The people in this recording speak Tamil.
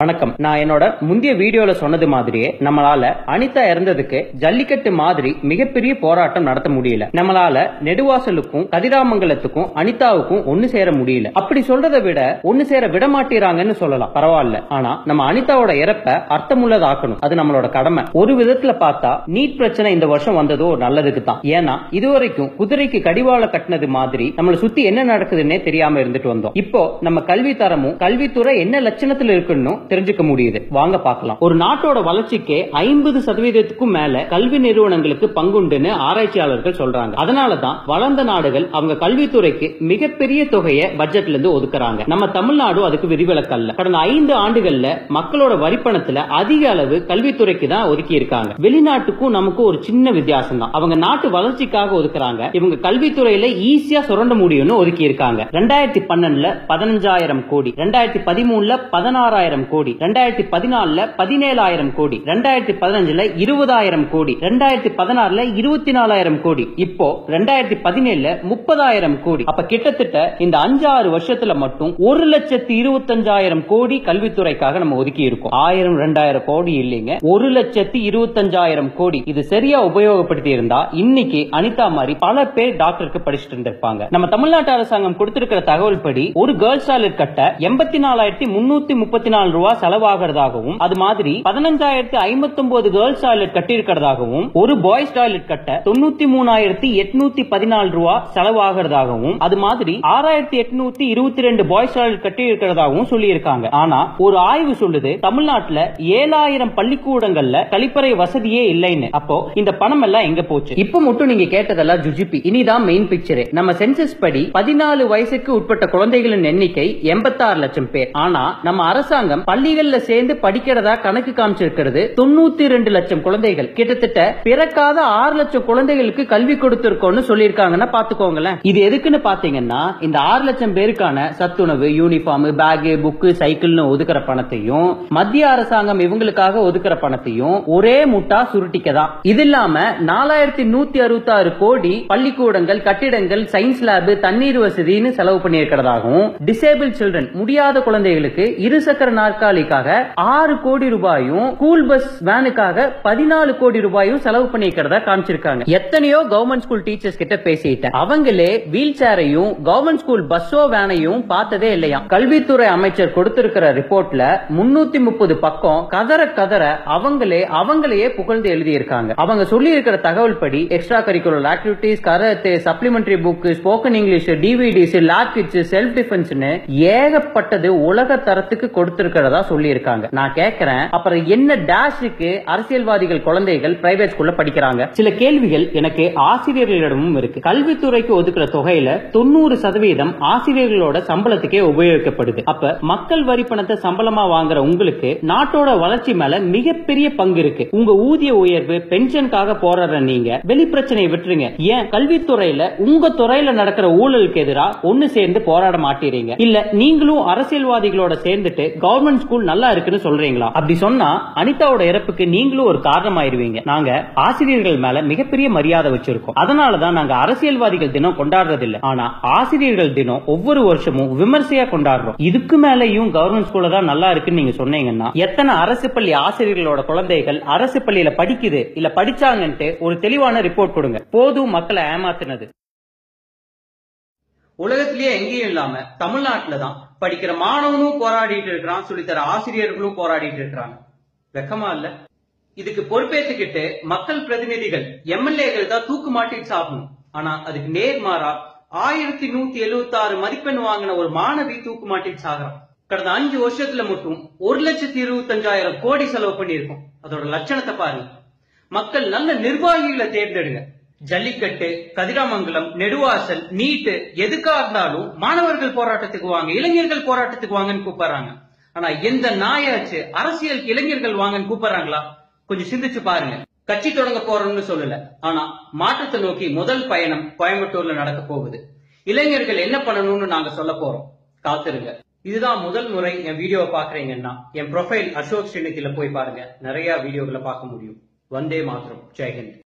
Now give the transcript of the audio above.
வணக்கம் நான் என்னோட முந்தைய வீடியோல சொன்னது மாதிரியே நம்மளால அனிதா இறந்ததுக்கு ஜல்லிக்கட்டு மாதிரி மிகப்பெரிய போராட்டம் நடத்த முடியல நம்மளால நெடுவாசலுக்கும் கதிராமங்கலத்துக்கும் அனிதாவுக்கும் ஒண்ணு சேர முடியல அப்படி சொல்றதை விட ஒண்ணு சேர விட மாட்டேறாங்கன்னு சொல்லலாம் பரவாயில்ல ஆனா நம்ம அனிதாவோட இறப்ப அர்த்தமுள்ளதாக்கணும் அது நம்மளோட கடமை ஒரு விதத்துல பார்த்தா நீட் பிரச்சனை இந்த வருஷம் வந்ததோ ஒரு நல்லதுக்கு தான் ஏன்னா இதுவரைக்கும் குதிரைக்கு கடிவாள கட்டினது மாதிரி நம்மளை சுத்தி என்ன நடக்குதுன்னே தெரியாம இருந்துட்டு வந்தோம் இப்போ நம்ம கல்வி தரமும் கல்வித்துறை என்ன லட்சணத்துல இருக்குன்னு தெரிஞ்சுக்க முடியுது வாங்க பார்க்கலாம் ஒரு நாட்டோட வளர்ச்சிக்கே ஐம்பது சதவீதத்துக்கும் மேல கல்வி நிறுவனங்களுக்கு பங்குண்டுன்னு ஆராய்ச்சியாளர்கள் சொல்றாங்க அதனாலதான் வளர்ந்த நாடுகள் அவங்க கல்வித்துறைக்கு மிகப்பெரிய தொகையை பட்ஜெட்ல இருந்து ஒதுக்குறாங்க நம்ம தமிழ்நாடு அதுக்கு விதிவிலக்கு அல்ல கடந்த ஐந்து ஆண்டுகள்ல மக்களோட வரிப்பணத்துல அதிக அளவு கல்வித்துறைக்கு தான் ஒதுக்கி இருக்காங்க வெளிநாட்டுக்கும் நமக்கும் ஒரு சின்ன வித்தியாசம் தான் அவங்க நாட்டு வளர்ச்சிக்காக ஒதுக்குறாங்க இவங்க கல்வித்துறையில ஈஸியா சுரண்ட முடியும்னு ஒதுக்கி இருக்காங்க ரெண்டாயிரத்தி பன்னெண்டுல பதினஞ்சாயிரம் கோடி ரெண்டாயிரத்தி பதிமூணுல பதினாறாயிரம் கோடி ரெண்டாயிரத்தி பதினாலுல பதினேழாயிரம் கோடி ரெண்டாயிரத்தி பதினஞ்சுல இருபதாயிரம் கோடி ரெண்டாயிரத்தி பதினாறுல இருபத்தி நாலாயிரம் கோடி இப்போ ரெண்டாயிரத்தி பதினேழுல முப்பதாயிரம் கோடி அப்ப கிட்டத்தட்ட இந்த அஞ்சாறு வருஷத்துல மட்டும் ஒரு லட்சத்தி இருபத்தஞ்சாயிரம் கோடி கல்வித்துறைக்காக நம்ம ஒதுக்கி இருக்கோம் ஆயிரம் ரெண்டாயிரம் கோடி இல்லைங்க ஒரு லட்சத்தி இருபத்தஞ்சாயிரம் கோடி இது சரியா உபயோகப்படுத்தி இருந்தா இன்னைக்கு அனிதா மாதிரி பல பேர் டாக்டருக்கு படிச்சுட்டு இருந்திருப்பாங்க நம்ம தமிழ்நாட்டு அரசாங்கம் கொடுத்திருக்கிற தகவல் படி ஒரு கேர்ள்ஸ் டாய்லெட் கட்ட எண்பத்தி நாலாயிரத்தி முன்னூத்தி முப்பத்தி நாலு ரூபாய் செலவாகிறதாகவும் அது மாதிரி பதினஞ்சாயிரத்தி ஐம்பத்தி ஒன்பது கேர்ள்ஸ் டாய்லெட் கட்டி இருக்கிறதாகவும் ஒரு பாய்ஸ் டாய்லெட் கட்ட தொண்ணூத்தி மூணாயிரத்தி எட்நூத்தி பதினாலு ரூபாய் செலவாகிறதாகவும் அது மாதிரி ஆறாயிரத்தி எட்நூத்தி இருபத்தி ரெண்டு பாய்ஸ் டாய்லெட் கட்டி இருக்கிறதாகவும் சொல்லி இருக்காங்க ஆனா ஒரு ஆய்வு சொல்லுது தமிழ்நாட்டுல ஏழாயிரம் பள்ளிக்கூடங்கள்ல கழிப்பறை வசதியே இல்லைன்னு அப்போ இந்த பணம் எல்லாம் எங்க போச்சு இப்ப மட்டும் நீங்க கேட்டதெல்லாம் ஜுஜிபி இனிதான் மெயின் பிக்சரே நம்ம சென்சஸ் படி பதினாலு வயசுக்கு உட்பட்ட குழந்தைகளின் எண்ணிக்கை எண்பத்தாறு லட்சம் பேர் ஆனா நம்ம அரசாங்கம் பள்ளிகள்ல சேர்ந்து படிக்கிறதா கணக்கு காமிச்சிருக்கிறது தொண்ணூத்தி ரெண்டு லட்சம் குழந்தைகள் கிட்டத்தட்ட பிறக்காத ஆறு லட்சம் குழந்தைகளுக்கு கல்வி கொடுத்திருக்கோம்னு சொல்லியிருக்காங்கன்னா பாத்துக்கோங்களேன் இது எதுக்குன்னு பாத்தீங்கன்னா இந்த ஆறு லட்சம் பேருக்கான சத்துணவு யூனிஃபார்ம் பேக் புக்கு சைக்கிள்னு ஒதுக்குற பணத்தையும் மத்திய அரசாங்கம் இவங்களுக்காக ஒதுக்குற பணத்தையும் ஒரே முட்டா சுருட்டிக்கதான் இது இல்லாம நாலாயிரத்தி நூத்தி அறுபத்தி ஆறு கோடி பள்ளிக்கூடங்கள் கட்டிடங்கள் சயின்ஸ் லேப் தண்ணீர் வசதின்னு செலவு பண்ணியிருக்கிறதாகவும் டிசேபிள் சில்ட்ரன் முடியாத குழந்தைகளுக்கு இருசக்கர நாற்காலிக்காக ஆறு கோடி ரூபாயும் ஸ்கூல் பஸ் வேனுக்காக பதினாலு கோடி ரூபாயும் செலவு பண்ணியிருக்கிறதா காமிச்சிருக்காங்க எத்தனையோ கவர்மெண்ட் ஸ்கூல் டீச்சர்ஸ் கிட்ட பேசிட்டேன் அவங்களே வீல் சேரையும் கவர்மெண்ட் ஸ்கூல் பஸ்ஸோ வேனையும் பார்த்ததே இல்லையா கல்வித்துறை அமைச்சர் கொடுத்திருக்கிற ரிப்போர்ட்ல முன்னூத்தி முப்பது பக்கம் கதற கதற அவங்களே அவங்களையே புகழ்ந்து எழுதியிருக்காங்க அவங்க சொல்லி இருக்கிற தகவல் படி extra curricular activities karate supplementary book spoken English DVDs lab kits self டிஃபென்ஸ்னு ஏகப்பட்டது உலக தரத்துக்கு கொடுத்திருக்கிறதா சொல்லி இருக்காங்க நான் கேட்கிறேன் அப்புறம் என்ன டேஷுக்கு அரசியல்வாதிகள் குழந்தைகள் பிரைவேட் ஸ்கூல்ல படிக்கிறாங்க சில கேள்விகள் எனக்கு ஆசிரியர்களிடமும் இருக்கு கல்வித்துறைக்கு ஒதுக்குற தொகையில தொண்ணூறு சதவீதம் ஆசிரியர்களோட சம்பளத்துக்கே உபயோகிக்கப்படுது அப்ப மக்கள் வரி பணத்தை சம்பளமா வாங்குற உங்களுக்கு நாட்டோட வளர்ச்சி மேல மிகப்பெரிய பங்கு இருக்கு உங்க ஊதிய உயர்வு பென்ஷனுக்காக போராடுற நீங்க வெளி பிரச்சனையை விட்டுருங்க ஏன் கல்வித்துறையில உங்க துறையில நடக்கிற ஊழலுக்கு எதிராக ஒண்ணு சேர்ந்து போராட மாட்டீங்க இல்ல நீங்களும் அரசியல்வாதிகளோட சேர்ந்துட்டு கவர்மெண்ட் ஸ்கூல் நல்லா இருக்குன்னு சொல்றீங்களா அப்படி சொன்னா அனிதாவோட இறப்புக்கு நீங்களும் ஒரு காரணமாயிருவீங்க நாங்க ஆசிரியர்கள் மேல மிகப்பெரிய மரியாதை வச்சிருக்கோம் அதனாலதான் நாங்க அரசியல்வாதிகள் தினம் கொண்டாடுறது இல்ல ஆனா ஆசிரியர்கள் தினம் ஒவ்வொரு வருஷமும் விமர்சையா கொண்டாடுறோம் இதுக்கு மேலயும் கவர்மெண்ட் ஸ்கூல்ல தான் நல்லா இருக்குன்னு நீங்க சொன்னீங்கன்னா எத்தனை அரசு பள்ளி ஆசிரியர்களோட குழந்தைகள் அரசு பள்ளியில படிக்குது இல்ல படிச்சாங்கன்ட்டு ஒரு தெளிவான ரிப்போர்ட் கொடுங்க போதும் மக்களை ஏமாத்துனது உலகத்திலேயே எங்கேயும் இல்லாம தமிழ்நாட்டுல தான் படிக்கிற மாணவனும் போராடிட்டு இருக்கிறான் சொல்லித்தர ஆசிரியர்களும் போராடிட்டு இருக்கிறாங்க வெக்கமா இல்ல இதுக்கு பொறுப்பேற்றுக்கிட்டு மக்கள் பிரதிநிதிகள் எம்எல்ஏகள் தான் தூக்கு மாட்டிட்டு சாப்பிடணும் ஆனா அதுக்கு நேர்மாறா ஆயிரத்தி நூத்தி எழுபத்தி ஆறு மதிப்பெண் வாங்கின ஒரு மாணவி தூக்கு மாட்டிட்டு சாகுறான் கடந்த அஞ்சு வருஷத்துல மட்டும் ஒரு லட்சத்தி இருபத்தஞ்சாயிரம் கோடி செலவு பண்ணியிருக்கோம் அதோட லட்சணத்தை பாருங்க மக்கள் நல்ல நிர்வாகிகளை தேர்ந்தெடுங்க ஜல்லிக்கட்டு கதிராமங்கலம் நெடுவாசல் நீட்டு எதுக்கா இருந்தாலும் மாணவர்கள் போராட்டத்துக்கு வாங்க இளைஞர்கள் போராட்டத்துக்கு வாங்கன்னு கூப்பிடுறாங்க ஆனா எந்த நாயாச்சு அரசியல் இளைஞர்கள் வாங்கன்னு கூப்பிடுறாங்களா கொஞ்சம் சிந்திச்சு பாருங்க கட்சி தொடங்க போறோம்னு சொல்லல ஆனா மாற்றத்தை நோக்கி முதல் பயணம் கோயம்புத்தூர்ல நடக்க போகுது இளைஞர்கள் என்ன பண்ணணும்னு நாங்க சொல்ல போறோம் காத்திருங்க இதுதான் முதல் முறை என் வீடியோவை பாக்குறீங்கன்னா என் ப்ரொஃபைல் அசோக் ஸ்ரீநிதியில போய் பாருங்க நிறைய வீடியோக்களை பார்க்க முடியும் வந்தே மாத்திரம் ஜெயஹிந்த்